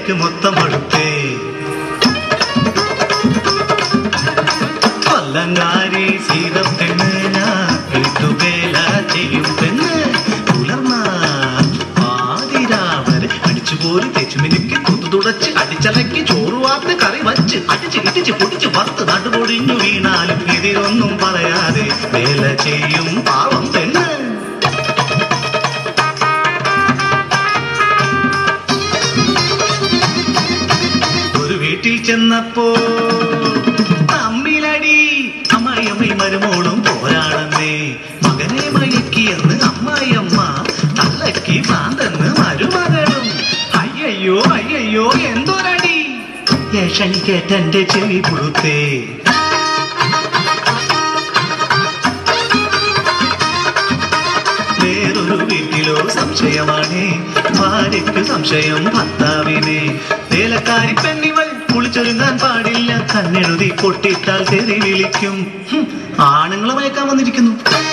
എനിക്ക് മൊത്തം കൊടുത്തേ കൊല്ലങ്കാരി സീതപ്പെണ്ണ് ഞാൻ വീട്ടുവേല ചെയ്യും പെണ്ണ് പുലർന്ന ആതിരാവരെ അടിച്ചുപോരി തെച്ചുമിനുക്കി കുത്തു തുടച്ച് അടിച്ചലക്കി ചോറ് വാർത്ത് കറി വച്ച് അടിച്ച് ഇടിച്ച് പൊടിച്ച് വറുത്ത് നടുപൊടിഞ്ഞു വീണാലും ഇതിലൊന്നും പറയാതെ വേല ചെയ്യും പാവം പെണ്ണ് ഒരു വീട്ടിൽ ചെന്നപ്പോ തമ്മിലടി അമ്മായിയമ്മ മരുമോളും പോരാണെന്നേ മകനെ മയക്കിയെന്ന് അമ്മായിയമ്മ തള്ളക്കി ഭ്രാന്തെന്ന് മരുമകളും അയ്യയ്യോ അയ്യയ്യോ എന്തോരടി യേശൻ കേട്ടെന്റെ ചെവി പുഴുത്തേ വേറൊരു വീട്ടിലോ സംശയമാണ് ഭാര്യയ്ക്ക് സംശയം ഭർത്താവിനെ വേലക്കാരി പെണ്ണിവൾ കുളിച്ചൊരുങ്ങാൻ പാടില്ല കണ്ണെഴുതി കൊട്ടിട്ടാൽ തെറി വിളിക്കും ഹും, ആണുങ്ങളെ മയക്കാൻ വന്നിരിക്കുന്നു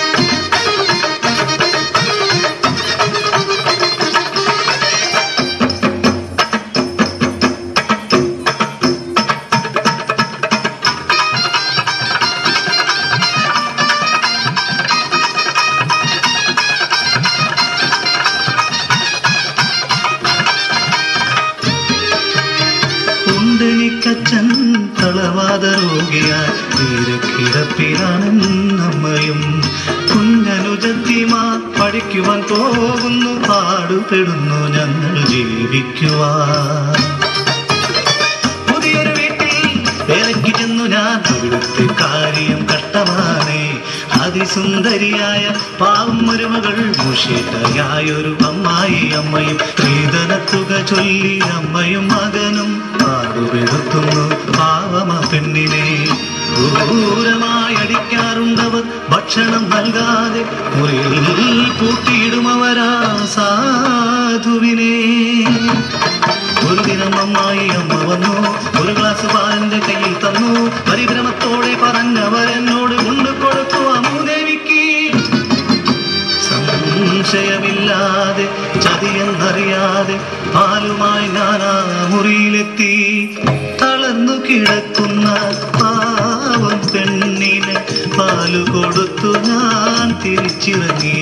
ഉണ്ടെനിക്കച്ഛൻ തളവാത രോഗിയായി തീരക്കിടപ്പിലാണെന്നമ്മയും കുഞ്ഞനുജത്തിമാർ പഠിക്കുവാൻ പോകുന്നു പാടുപെടുന്നു ഞങ്ങൾ ജീവിക്കുവാൻ പുതിയൊരു വീട്ടിൽ വേലയ്ക്ക് ചെന്നു ഞാൻ അവിടുത്തെ കാര്യം കഷ്ടമാണേ അതിസുന്ദരിയായ പാവം മരുമകൾ മുഷിട്ടയായൊരു അമ്മായി അമ്മയും സ്ത്രീധനത്തുക ചൊല്ലി അമ്മയും മകനും പാടുപെടുത്തുന്നു പാവമ പെണ്ണിനെ ക്രൂരമായി അടിക്കാറുണ്ടവർ ഭക്ഷണം നൽകാതെ മുറിയിൽ പൂട്ടിയിടും അവരാ സാധുവിനെ ഒരു ദിനം അമ്മായി അമ്മ വന്നു ഒരു ഗ്ലാസ് പാലിന്റെ കയ്യിൽ തന്നു പരിഭ്രമത്തോടെ പറഞ്ഞവർ എന്നോട് കൊണ്ടു കൊടുത്തു അമ്മുദേവിക്ക് സംശയമില്ലാതെ ചതിയെന്നറിയാതെ പാലുമായി ഞാൻ ആ മുറിയിലെത്തി തളർന്നു കിടക്കുന്ന പാവം പെണ്ണിന് പാല് കൊടുത്തു ഞാൻ തിരിച്ചിറങ്ങി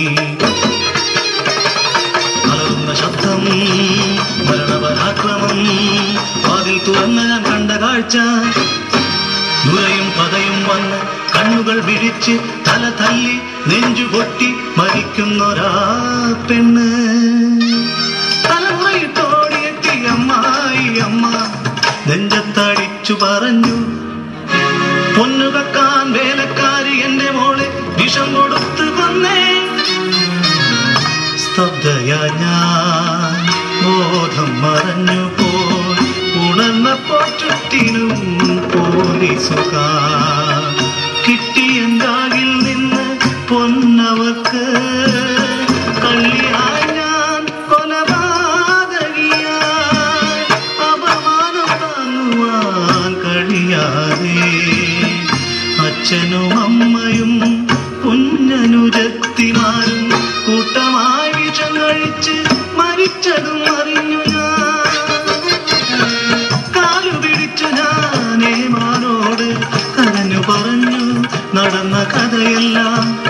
അലറുന്ന ശബ്ദം മരണപരാക്രമം വാതിൽ തുറന്ന് ഞാൻ കണ്ട കാഴ്ച നുരയും പതയും വന്ന് കണ്ണുകൾ വിരിച്ച് തല തല്ലി നെഞ്ചു പൊട്ടി മരിക്കുന്നൊരാ പെണ്ണ് തലമുറയിട്ടോടിയെത്തി അമ്മായി അമ്മ നെഞ്ചത്തടിച്ചു പറഞ്ഞു പൊന്നുകക്കാൻ വേലക്കാരി എന്റെ മോളെ വിഷം കൊടുത്തു കൊന്നേ സ്തബ്ധയാ ഞാൻ ബോധം മറഞ്ഞു പോയി ഉണർന്നപ്പോ ചുറ്റിനും പോലീസുകാർ കിട്ടിയെന്താകിൽ നിന്ന് പൊന്നവർക്ക് കള്ളിയായി ഞാൻ കൊലപാതകിയായി അപമാനം താങ്ങുവാൻ കഴിയാതെ അച്ഛനും അമ്മയും കുഞ്ഞനുജത്തിമാരും കൂട്ടമായി വിഷം കഴിച്ച് മരിച്ചതും അറിഞ്ഞു ഞാൻ കാലു പിടിച്ചു ഞാനേ മാനോട് കരഞ്ഞു പറഞ്ഞു നടന്ന കഥയെല്ലാം